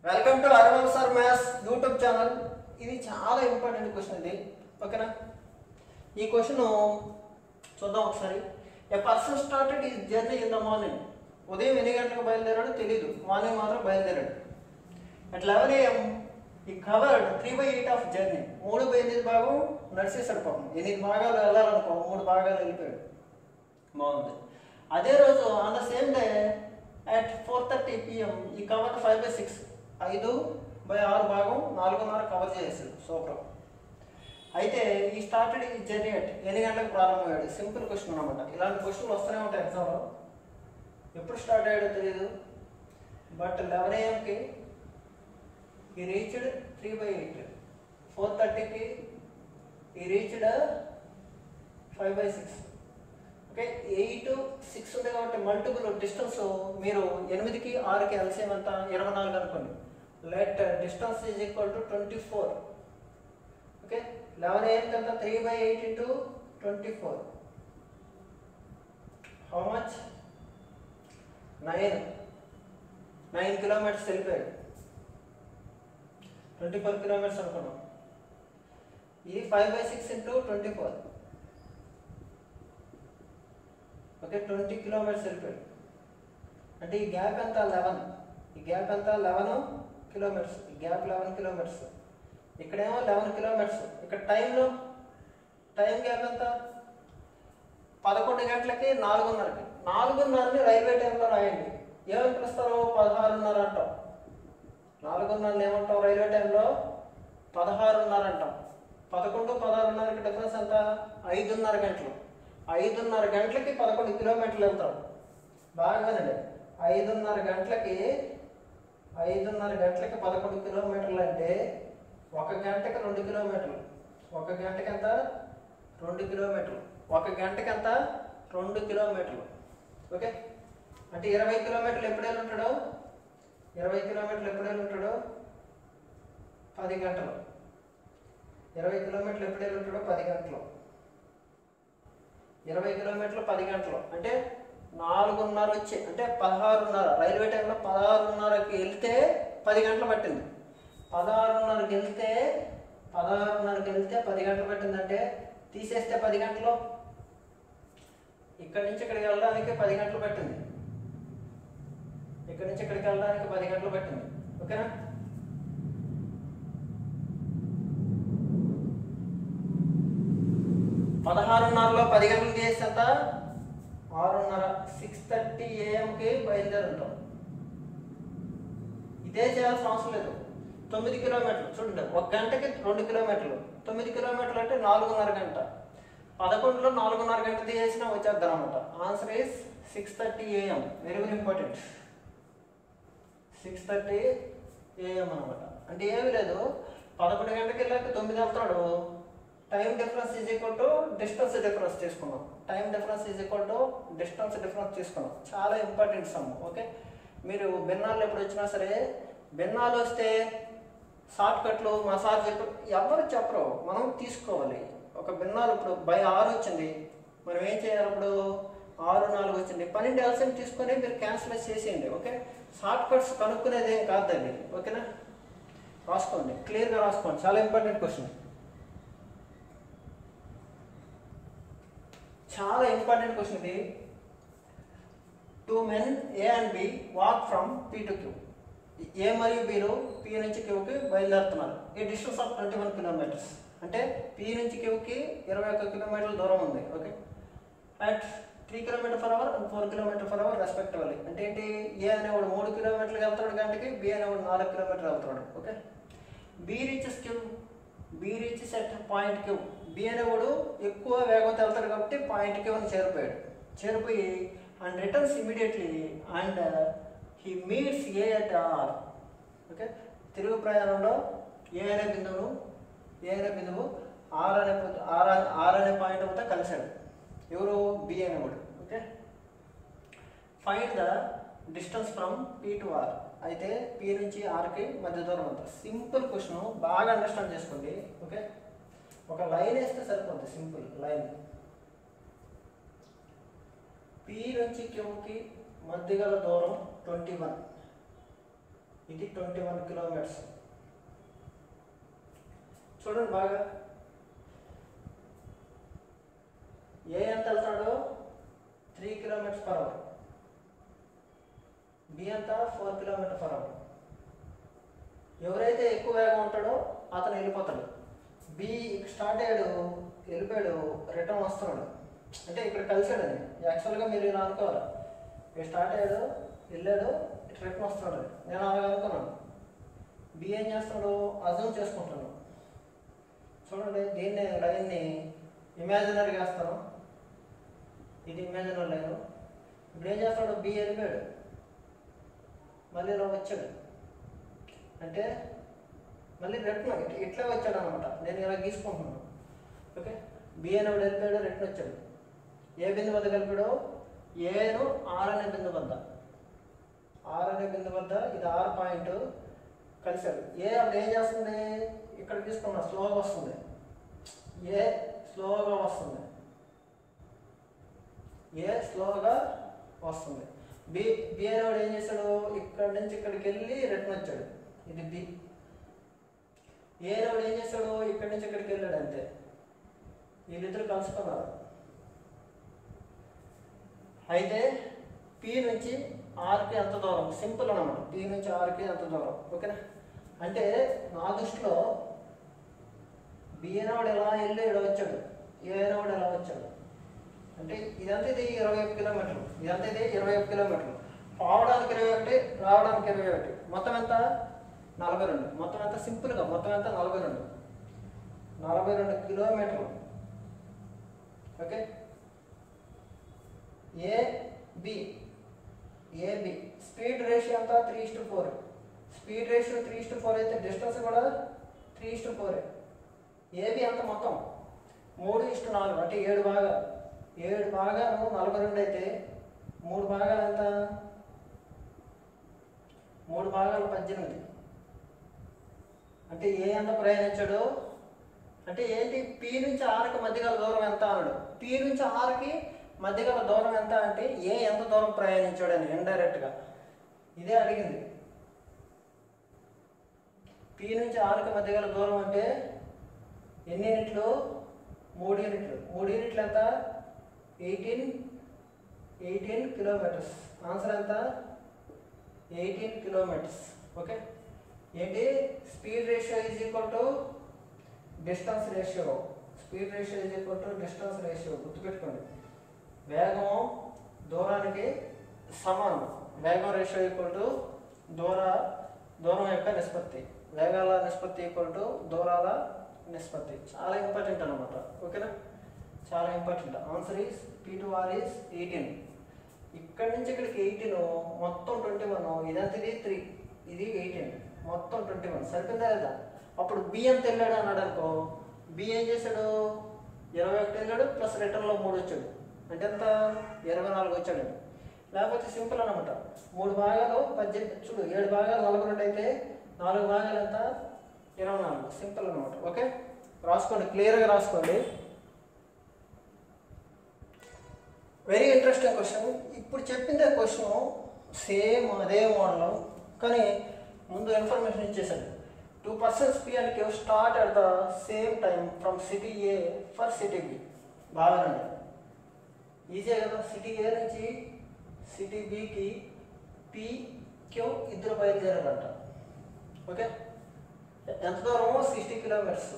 Welcome to Araval sir maths YouTube channel ఇది చాలా important question ఇది ఓకేనా ఈ క్వశ్చన్ చూద్దాం ఒకసారి ఎ పర్సన్ స్టార్టెడ్ ఈ జర్నీ ఇన్ ద మార్నింగ్ ఉదయం ఎన్ని గంటలకు బయలుదేరాడో తెలియదు మార్నింగ్ మాత్రం బయలుదేరాడు at eleven AM he covered three by eight of journey మూడు బై ఎనిమిది భాగం నడిచేసాడు పాపం ఎనిమిది భాగాలు వెళ్ళాలనుకో మూడు భాగాలు వెళ్ళిపోయాడు బాగుంది అదే రోజు on the same day at four thirty PM he cover five by six ఐదు బై ఆరు భాగం నాలుగున్నర కవర్ చేసాడు సూపర్ అయితే ఈ స్టార్టెడ్ ఈ జర్నీ అట్ ఎన్ని గంటలకు ప్రారంభమయ్యాడు సింపుల్ క్వశ్చన్ అనమాట ఇలాంటి క్వశ్చన్లు వస్తూనే ఉంటాయి ఎగ్జామ్లో ఎప్పుడు స్టార్ట్ అయ్యాడో తెలియదు బట్ లెవెన్ ఏఎంకి he reached three by eight four థర్టీకి he reached five by six okay eight six ఉంది కాబట్టి మల్టిపుల్ డిస్టెన్స్ మీరు ఎనిమిదికి ఆరుకి ఎల్సిఎం ఎంత ఇరవై నాలుగు అనుకోండి let distance is equal to twenty four okay eleven ఏఎంకి ఎంత three by eight into twenty four how much nine nine kilometers వెళ్ళిపోయాడు ట్వంటీ ఫోర్ కిలోమీటర్స్ అనుకున్నాం ఇది five by six into twenty four okay twenty kilometers వెళ్ళిపోయాడు అంటే ఈ gap ఎంత eleven ఈ గ్యాప్ ఎంత లెవెన్ కిలోమీటర్స్ ఈ గ్యాప్ లెవెన్ కిలోమీటర్స్ ఇక్కడేమో లెవెన్ కిలోమీటర్స్ ఇక్కడ టైంలో టైం గ్యాప్ ఎంత పదకొండు గంటలకి నాలుగున్నరకి నాలుగున్నరని రైల్వే టైంలో రాయండి ఏమని పిలుస్తారు పదహారున్నర అంటాం నాలుగున్నరని ఏమంటాం రైల్వే టైంలో పదహారున్నర అంటాం పదకొండు పదహారున్నరకి డిఫరెన్స్ ఎంత ఐదున్నర గంటలు ఐదున్నర గంటలకి పదకొండు కిలోమీటర్లు వెళ్తాం బాగా వినండి ఐదున్నర గంటలకి ఐదున్నర గంటలకి పదకొండు కిలోమీటర్లు అంటే ఒక గంటకి రెండు కిలోమీటర్లు ఒక గంటకి ఎంత రెండు కిలోమీటర్లు ఒక గంటకి ఎంత రెండు కిలోమీటర్లు ఓకే అంటే ఇరవై కిలోమీటర్లు ఎప్పుడు వెళ్ళి ఉంటాడు ఇరవై కిలోమీటర్లు ఎప్పుడు వెళ్ళి ఉంటాడు పది గంటలు ఇరవై కిలోమీటర్లు ఎప్పుడు వెళ్ళి ఉంటాడో పది గంటలు ఇరవై కిలోమీటర్లు పది గంటలు అంటే నాలుగున్నర వచ్చి అంటే పదహారున్నర రైల్వే టైంలో పదహారున్నరకి వెళ్తే పది గంటలు పట్టింది పదహారున్నరకి వెళ్తే పదహారున్నరకి వెళ్తే పది గంటలు పట్టిందంటే తీసేస్తే పది గంటలు ఇక్కడి నుంచి ఇక్కడికి వెళ్ళడానికి పది గంటలు పట్టింది ఇక్కడి నుంచి ఇక్కడికి వెళ్ళడానికి పది గంటలు పట్టింది ఓకేనా పదహారున్నరలో పది గంటలు చేసి ఎంత ఆరున్నర సిక్స్ థర్టీ ఏఎంకి బయలుదేరి ఉంటాం ఇదే చేయాల్సిన అవసరం లేదు తొమ్మిది కిలోమీటర్లు చూడండి ఒక గంటకి రెండు కిలోమీటర్లు తొమ్మిది కిలోమీటర్లు అంటే నాలుగున్నర గంట పదకొండులో నాలుగున్నర గంట తీసేసినా వచ్చేద్దాం అనమాట answer is six thirty AM very very important six thirty AM అనమాట అంటే ఏమీ లేదు పదకొండు గంటకి వెళ్ళాక తొమ్మిది వెళ్తాడు time difference is equal to distance difference తీసుకున్నాం time difference is equal to distance difference తీసుకున్నాం చాలా ఇంపార్టెంట్ సమ్ ఓకే మీరు భిన్నాలు ఎప్పుడు వచ్చినా సరే భిన్నాలు వస్తే షార్ట్ కట్లు మా సార్ చెప్పు ఎవరు చెప్పరు మనం తీసుకోవాలి ఒక భిన్నాలు ఇప్పుడు బై ఆరు వచ్చింది మనం ఏం చేయాలి ఇప్పుడు ఆరు నాలుగు వచ్చింది పన్నెండు ఎల్సిఎం తీసుకొని మీరు క్యాన్సిల్ చేసేయండి ఓకే షార్ట్ కట్స్ కనుక్కునేది ఏం కాదండి ఓకేనా రాసుకోండి క్లియర్గా రాసుకోండి చాలా ఇంపార్టెంట్ క్వశ్చన్ చాలా ఇంపార్టెంట్ క్వశ్చన్ ఇది two men A and B walk from P to Q A మరియు బిలు పి నుంచి క్యూకి బయలుదేరుతున్నారు ఈ distance of twenty one kilometers అంటే పి నుంచి క్యూకి ఇరవై ఒక్క కిలోమీటర్ల దూరం ఉంది okay at three kilometer per hour and four kilometer per hour respectively అంటే ఏంటి ఏ అనేవాడు మూడు కిలోమీటర్లు వెళ్తాడు గంటకి బి అనేవాడు నాలుగు కిలోమీటర్లు వెళ్తాడు okay B reaches Q B reaches at point Q B అనేవాడు ఎక్కువ వేగంతో వెళ్తాడు కాబట్టి పాయింట్ క్యూని చేరిపోయాడు చేరిపోయి and returns immediately and he meets A at R okay తిరుగు ప్రయాణంలో ఏ అనే బిందువును ఏ అనే బిందువు ఆర్ అనే పొ- ఆర్ అనే ఆర్ అనే పాయింట్ అంతా కలిశాడు ఎవరు బి అనేవాడు okay find the distance from P to R అయితే పి నుంచి ఆర్కి మధ్య దూరం అంత సింపుల్ క్వశ్చన్ బాగా అండర్స్టాండ్ చేసుకోండి ఓకే ఒక లైన్ వేస్తే సరిపోద్ది సింపుల్ లైన్ పి నుంచి క్యూకి మధ్య గల దూరం ట్వంటీ వన్ ఇది ట్వంటీ వన్ కిలోమీటర్స్ చూడండి బాగా ఏ ఎంత వెళ్తాడు three kilometers per hour B ఎంత ఫోర్ కిలోమీటర్ పర్ అవర్ ఎవరైతే ఎక్కువ వేగం ఉంటాడో అతను వెళ్ళిపోతాడు బి స్టార్ట్ అయ్యాడు వెళ్ళిపోయాడు రిటర్న్ వస్తున్నాడు అంటే ఇక్కడ కలిసాడు అని యాక్చువల్గా మీరు ఇలా అనుకోవాలి మీరు స్టార్ట్ అయ్యాడు వెళ్ళాడు ఇటు రిటర్న్ వస్తున్నాడు అని. నేను అలాగే అనుకున్నాను బి ఏం చేస్తున్నాడు అజూమ్ చేసుకుంటున్నాడు చూడండి దీన్ని లైన్ని ఇమాజినరీ వేస్తాను ఇది ఇమాజినరీ లైన్ ఇప్పుడు ఏం చేస్తాడు బి వెళ్ళిపోయాడు మళ్ళీ ఇలా వచ్చాడు అంటే మళ్ళీ రిటర్న్ ఇట్- ఇట్లా వచ్చాడు అనమాట నేను ఇలా గీసుకుంటున్నాను ఓకే బి అని వాడు వెళ్ళిపోయాడు రిటర్న్ వచ్చాడు ఏ బిందు వద్ద కలిపాడు ఏను ఆర్ అనే బిందు వద్ద ఆర్ అనే బిందు వద్ద ఇది ఆర్ పాయింట్ కలిశాడు ఏ అప్పుడు ఏం చేస్తుంది ఇక్కడ తీసుకున్నా స్లోగా వస్తుంది ఏ స్లోగా వస్తుంది ఏ స్లోగా వస్తుంది బి బి అనేవాడు ఏం చేశాడు ఇక్కడ నుంచి ఇక్కడికి వెళ్ళి రిటర్న్ వచ్చాడు ఇది బి ఏ అనేవాడు ఏం చేశాడు ఇక్కడి నుంచి ఇక్కడికి వెళ్ళాడు అంతే వీళ్ళిద్దరు కలుసుకున్నారు అయితే పి నుంచి ఆర్కి ఎంత దూరం సింపుల్ అనమాట పి నుంచి ఆర్కి ఎంత దూరం ఓకేనా అంటే నా దృష్టిలో బి అనేవాడు ఎలా వెళ్ళి ఇక్కడ వచ్చాడు ఏ అనేవాడు ఎలా వచ్చాడు అంటే ఇదంతా ఇది ఇరవై ఒక్క కిలోమీటర్లు ఇదంతా ఇది ఇరవై ఒక్క కిలోమీటర్లు పోవడానికి ఇరవై ఒకటి రావడానికి ఇరవై ఒకటి మొత్తం ఎంత నలభై రెండు మొత్తం ఎంత సింపుల్గా మొత్తం ఎంత నలభై రెండు నలభై రెండు కిలోమీటర్లు okay A B AB speed ratio అంతా three is to four speed ratio three is to four అయితే డిస్టెన్స్ కూడా త్రీ ఇస్టు ఫోర్ ఏబి అంత మొత్తం మూడు ఇస్టు నాలుగు అంటే ఏడు భాగాలు ఏడు భాగాలు నలభై రెండు అయితే మూడు భాగాలు ఎంత మూడు భాగాలు పద్దెనిమిది అంటే ఏ ఎంత ప్రయాణించాడు అంటే ఏంటి పి నుంచి ఆరుకి మధ్య గల దూరం ఎంత అన్నాడు పి నుంచి ఆరుకి మధ్య గల దూరం ఎంత అంటే ఏ ఎంత దూరం ప్రయాణించాడు అని ఇండైరెక్ట్గా ఇదే అడిగింది పి నుంచి ఆరుకి మధ్య గల దూరం అంటే ఎన్ని యూనిట్లు మూడు యూనిట్లు మూడు యూనిట్లు ఎంత ఎయిటీన్ ఎయిటీన్ కిలోమీటర్స్ ఆన్సర్ ఎంత ఎయిటీన్ కిలోమీటర్స్ ఓకే ఏంటి speed ratio is equal to distance ratio speed ratio is equal to distance ratio గుర్తుపెట్టుకోండి వేగం దూరానికి సమానం వేగం రేషియో ఈక్వల్ టు దూర దూరం యొక్క నిష్పత్తి వేగాల నిష్పత్తి ఈక్వల్ టు దూరాల నిష్పత్తి చాలా ఇంపార్టెంట్ అనమాట ఓకేనా చాలా important answer is P to R is eighteen ఇక్కడి నుంచి ఇక్కడికి ఎయిటీన్ మొత్తం ట్వంటీ వన్ ఇదంతా ఇది త్రీ ఇది ఎయిటీన్ మొత్తం ట్వంటీ వన్ సరిపోయిందా లేదా అప్పుడు బి ఎంత వెళ్ళాడు అన్నాడు అనుకో బి ఏం చేశాడు ఇరవై ఒకటి వెళ్ళాడు ప్లస్ రిటర్న్లో మూడు వచ్చాడు అంటే ఎంత ఇరవై నాలుగు వచ్చాడు లేకపోతే సింపుల్ అనమాట మూడు భాగాలు పద్దెనిమిది చూడు ఏడు భాగాలు నలభై రెండు అయితే నాలుగు భాగాలు ఎంత ఇరవై నాలుగు సింపుల్ అనమాట ఓకే రాసుకోండి క్లియర్గా రాసుకోండి వెరీ ఇంట్రెస్టింగ్ క్వశ్చన్ ఇప్పుడు చెప్పిందే క్వశ్చన్ సేమ్ అదే మోడల్ కానీ ముందు ఇన్ఫర్మేషన్ ఇచ్చేసాడు two persons P and Q start at the same time from city A for city B బాగానండి ఈజీ కదా సిటీ ఏ నుంచి సిటీ బికి పి క్యూ ఇద్దరు బయలుదేరారంట ఓకే ఎంత దూరమో sixty kilometers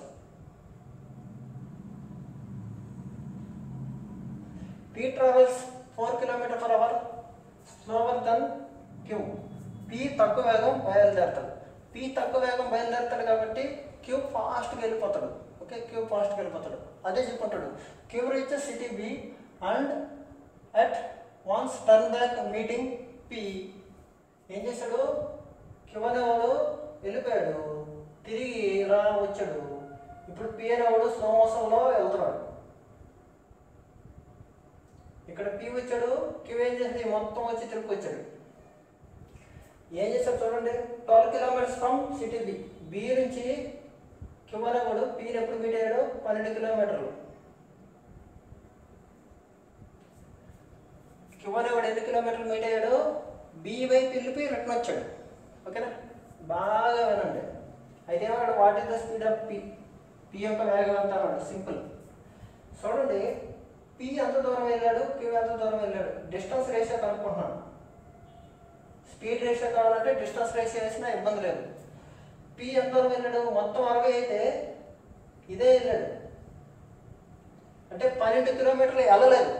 P travels 4 km per hour slower than Q. P తక్కువ వేగం బయలుదేరుతాడు P తక్కువ వేగం బయలుదేరుతాడు కాబట్టి Q ఫాస్ట్గా వెళ్ళిపోతాడు ఓకే Q ఫాస్ట్గా వెళ్ళిపోతాడు అదే చెప్పుకుంటాడు Q reaches city B and at once turn back meeting P ఏం చేశాడు Q అనేవాడు వెళ్ళిపోయాడు తిరిగి ఇలా వచ్చాడు ఇప్పుడు P అనేవాడు స్లో మోషన్లో వెళ్తున్నాడు ఇక్కడ పి వచ్చాడు క్యూ ఏం చేసింది మొత్తం వచ్చి తిరిగి వచ్చాడు ఏం చేశాడు చూడండి twelve kilometers from city B B నుంచి క్యూ అనేవాడు పీని ఎప్పుడు మీట్ అయ్యాడు పన్నెండు కిలోమీటర్లు క్యూ అనేవాడు ఎన్ని కిలోమీటర్లు మీట్ అయ్యాడు బి వైపు వెళ్ళిపోయి రిటర్న్ వచ్చాడు ఓకేనా బాగా వినండి అయితే ఏమన్నాడు what is the speed of P P యొక్క వేగం ఎంత అన్నాడు సింపుల్ చూడండి పి ఎంత దూరం వెళ్ళాడు క్యూ ఎంత దూరం వెళ్ళాడు డిస్టెన్స్ రేషియో కనుక్కుంటున్నాను స్పీడ్ రేషియో కావాలంటే డిస్టెన్స్ రేషియో వేసినా ఇబ్బంది లేదు పి ఎంత దూరం వెళ్ళాడు మొత్తం అరవై అయితే ఇదే వెళ్ళాడు అంటే పన్నెండు కిలోమీటర్లు వెళ్ళలేదు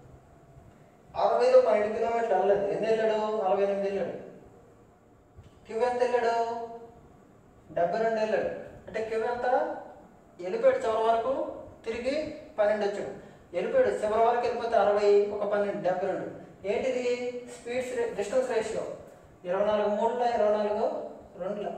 అరవైలో పన్నెండు కిలోమీటర్లు వెళ్ళలేదు ఎన్ని వెళ్ళాడు నలభై ఎనిమిది వెళ్ళాడు క్యూ ఎంత వెళ్ళాడు డెబ్బై రెండు వెళ్ళాడు అంటే క్యూ ఎంత వెళ్ళిపోయాడు చివరి వరకు తిరిగి పన్నెండు వచ్చాడు వెళ్ళిపోయాడు చివరి వరకు వెళ్ళిపోతే అరవై ఒక పన్నెండు డెబ్బై రెండు ఏంటిది స్పీడ్స్ డిస్టెన్స్ రేషియో ఇరవై నాలుగు మూడులో ఇరవై నాలుగు రెండులో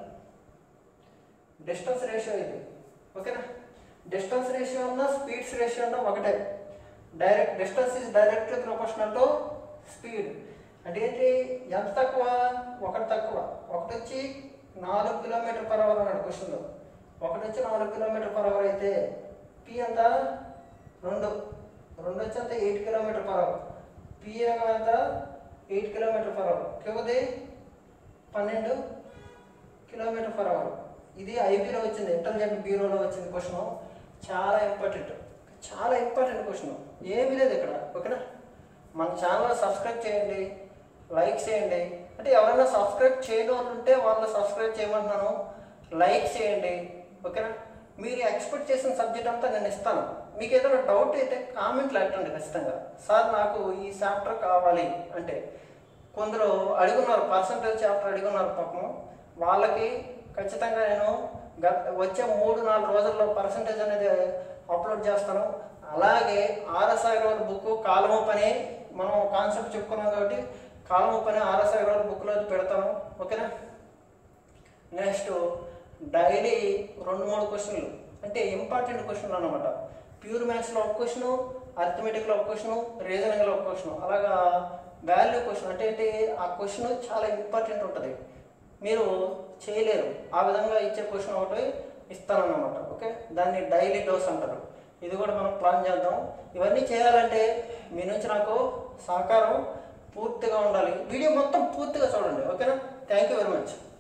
డిస్టెన్స్ రేషియో ఇది ఓకేనా డిస్టెన్స్ రేషియో ఉన్న స్పీడ్స్ రేషియో ఉన్న ఒకటే direct distance is directly proportional to speed అంటే ఏంటి ఎంత తక్కువ ఒకటి తక్కువ ఒకటి వచ్చి నాలుగు కిలోమీటర్ పర్ అవర్ అన్నాడు క్వశ్చన్లో ఒకటి వచ్చి నాలుగు కిలోమీటర్ పర్ అవర్ అయితే పి ఎంత రెండు రెండు వచ్చి అంత eight kilometer per hour P ఏమో ఎంత ఎయిట్ కిలోమీటర్ పర్ అవర్ క్యూది పన్నెండు కిలోమీటర్ పర్ అవర్ ఇది ఐబీలో వచ్చింది ఇంటెలిజెంట్ బ్యూరోలో వచ్చింది క్వశ్చన్ చాలా ఇంపార్టెంట్ చాలా ఇంపార్టెంట్ క్వశ్చన్ ఏమీ లేదు ఇక్కడ ఓకేనా మన ఛానల్ సబ్స్క్రైబ్ చేయండి లైక్ చేయండి అంటే ఎవరైనా సబ్స్క్రైబ్ చేయని వాళ్ళు ఉంటే వాళ్ళు సబ్స్క్రైబ్ చేయమంటున్నాను లైక్ చేయండి ఓకేనా మీరు ఎక్స్పెక్ట్ చేసిన సబ్జెక్ట్ అంతా నేను ఇస్తాను మీకు ఏదైనా డౌట్ అయితే కామెంట్లు పెట్టండి ఖచ్చితంగా సార్ నాకు ఈ చాప్టర్ కావాలి అంటే కొందరు అడుగున్నారు పర్సంటేజ్ చాప్టర్ అడుగున్నారు పాపం వాళ్ళకి ఖచ్చితంగా నేను గత వచ్చే మూడు నాలుగు రోజుల్లో పర్సంటేజ్ అనేది అప్లోడ్ చేస్తాను అలాగే ఆర్ఎస్ అగర్వాల్ బుక్ కాలము పని మనం కాన్సెప్ట్ చెప్పుకున్నాం కాబట్టి కాలము పని ఆర్ఎస్ అగర్వాల్ బుక్లో పెడతాను ఓకేనా నెక్స్ట్ డైలీ రెండు మూడు క్వశ్చన్లు అంటే ఇంపార్టెంట్ క్వశ్చన్లు అనమాట ప్యూర్ మ్యాథ్స్లో ఒక క్వశ్చను అర్థమెటిక్లో ఒక క్వశ్చను రీజనింగ్లో ఒక క్వశ్చన్ అలాగా వాల్యూ క్వశ్చన్ అంటే ఏంటి ఆ క్వశ్చన్ చాలా ఇంపార్టెంట్ ఉంటుంది మీరు చేయలేరు ఆ విధంగా ఇచ్చే క్వశ్చన్ ఒకటి ఇస్తానన్నమాట ఓకే దాన్ని డైలీ డోస్ అంటారు ఇది కూడా మనం ప్లాన్ చేద్దాం ఇవన్నీ చేయాలంటే మీ నుంచి నాకు సహకారం పూర్తిగా ఉండాలి వీడియో మొత్తం పూర్తిగా చూడండి ఓకేనా థ్యాంక్ యూ వెరీ మచ్